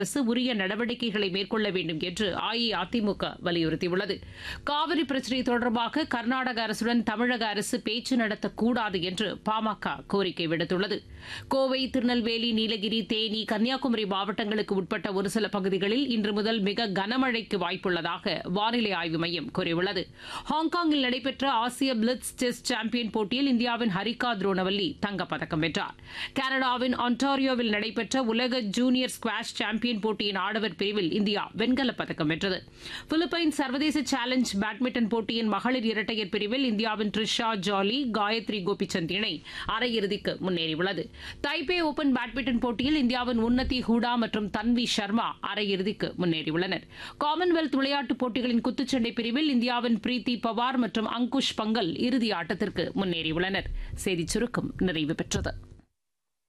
அரசு உரிய நடவடிக்கைகளை மேற்கொள்ள வேண்டும் என்று அஇஅதிமுக வலியுறுத்தியுள்ளது காவிரி பிரச்சினை தொடர்பாக கர்நாடக அரசுடன் தமிழக அரசு பேச்சு நடத்தக்கூடாது என்று பாமக கோரிக்கை விடுத்துள்ளது கோவை திருநெல்வேலி நீலகிரி தேனி கன்னியாகுமரி மாவட்டங்களுக்கு உட்பட்ட ஒரு சில பகுதிகளில் இன்று முதல் மிக கனமழைக்கு வாய்ப்புள்ளதாக வானிலை ஆய்வு மையம் கூறியுள்ளது ஹாங்காங்கில் நடைபெற்ற ஆசிய பிளிட்ஸ் டெஸ்ட் சாம்பியன் போட்டியில் இந்தியாவின் ஹரிகா துரோனவல்லி தங்கப்பதக்கம் வென்றார் கனடாவின் ஆன்டாரியோவில் நடைபெற்ற உலக ஜூனியர் ஸ்குவாஷ் சாம்பியன் போட்டியின் ஆடவர் பிரிவில் இந்தியா வெண்கலப் பதக்கம் வென்றது பிலிப்பைன்ஸ் சர்வதேச சேலஞ்ச் பேட்மிண்டன் போட்டியின் மகளிர் இரட்டையர் பிரிவில் இந்தியாவின் ட்ரிஷா ஜாலி காயத்ரி கோபிச்சந்த் இணை அரையிறுதிக்கு முன்னேறியுள்ளது தைபே ஓபன் பேட்மிண்டன் போட்டியில் இந்தியாவின் உன்னதி ஹூடா மற்றும் தன்வி சர்மா அரையிறுதிக்கு முன்னேறியுள்ளனர் காமன்வெல்த் விளையாட்டுப் போட்டிகளின் குத்துச்சண்டை பிரிவில் இந்தியாவின் பிரீத்தி பவார் மற்றும் அங்குஷ் பங்கல் இறுதி ஆட்டத்திற்கு முன்னேறியுள்ளனர் செய்திச் சுருக்கம் நிறைவு பெற்றது